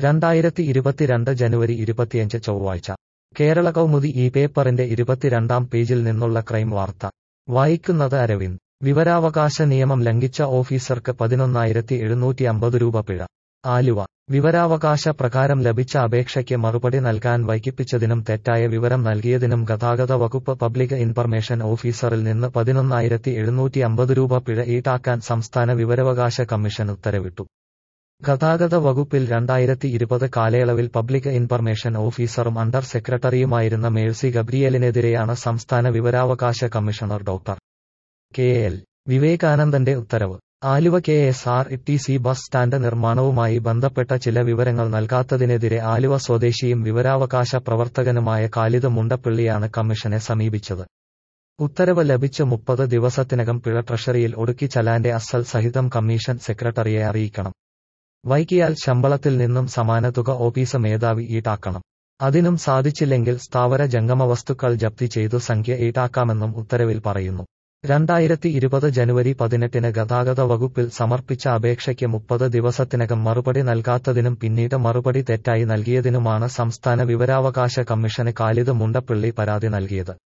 രണ്ടായിരത്തി ഇരുപത്തിരണ്ട് ജനുവരി ഇരുപത്തിയഞ്ച് ചൊവ്വാഴ്ച കേരള കൗമുദി ഈ പേപ്പറിന്റെ ഇരുപത്തിരണ്ടാം പേജിൽ നിന്നുള്ള ക്രൈം വാർത്ത വായിക്കുന്നത് അരവിന്ദ് വിവരാവകാശ നിയമം ലംഘിച്ച ഓഫീസർക്ക് പതിനൊന്നായിരത്തി എഴുന്നൂറ്റി അമ്പത് രൂപ പിഴ ആലുവ വിവരാവകാശ പ്രകാരം ലഭിച്ച അപേക്ഷയ്ക്ക് മറുപടി നൽകാൻ വൈകിപ്പിച്ചതിനും തെറ്റായ വിവരം നൽകിയതിനും ഗതാഗത വകുപ്പ് പബ്ലിക് ഇൻഫർമേഷൻ ഓഫീസറിൽ നിന്ന് പതിനൊന്നായിരത്തി എഴുന്നൂറ്റി അമ്പത് രൂപ പിഴ ഈടാക്കാൻ സംസ്ഥാന വിവരാവകാശ കമ്മീഷൻ ഉത്തരവിട്ടു ഗതാഗത വകുപ്പിൽ രണ്ടായിരത്തി ഇരുപത് കാലയളവിൽ പബ്ലിക് ഇൻഫർമേഷൻ ഓഫീസറും അണ്ടർ സെക്രട്ടറിയുമായിരുന്ന മേഴ്സി ഗബ്രിയലിനെതിരെയാണ് സംസ്ഥാന വിവരാവകാശ കമ്മീഷണർ ഡോക്ടർ കെ എൽ വിവേകാനന്ദന്റെ ഉത്തരവ് Aluva K S R T C bus stand നിർമ്മാണവുമായി ബന്ധപ്പെട്ട ചില വിവരങ്ങൾ നൽകാത്തതിനെതിരെ ആലുവ സ്വദേശിയും വിവരാവകാശ പ്രവർത്തകനുമായ കാലിദ് മുണ്ടപ്പിള്ളിയാണ് കമ്മീഷനെ സമീപിച്ചത് ഉത്തരവ് ലഭിച്ച് മുപ്പത് ദിവസത്തിനകം പിഴ ട്രഷറിയിൽ ഒടുക്കി ചലാന്റെ അസൽ സഹിതം കമ്മീഷൻ സെക്രട്ടറിയെ അറിയിക്കണം വൈകിയാൽ ശമ്പളത്തിൽ നിന്നും സമാന തുക ഓഫീസ് മേധാവി ഈടാക്കണം അതിനും സാധിച്ചില്ലെങ്കിൽ സ്ഥാവര ജംഗമ വസ്തുക്കൾ ജപ്തി ചെയ്തു സംഖ്യ ഈടാക്കാമെന്നും ഉത്തരവിൽ പറയുന്നു രണ്ടായിരത്തി ഇരുപത് ജനുവരി പതിനെട്ടിന് ഗതാഗത വകുപ്പിൽ സമർപ്പിച്ച അപേക്ഷയ്ക്ക് മുപ്പത് ദിവസത്തിനകം മറുപടി നൽകാത്തതിനും പിന്നീട് മറുപടി തെറ്റായി നൽകിയതിനുമാണ് സംസ്ഥാന വിവരാവകാശ കമ്മീഷന് കാലിദ് മുണ്ടപ്പിള്ളി പരാതി നൽകിയത്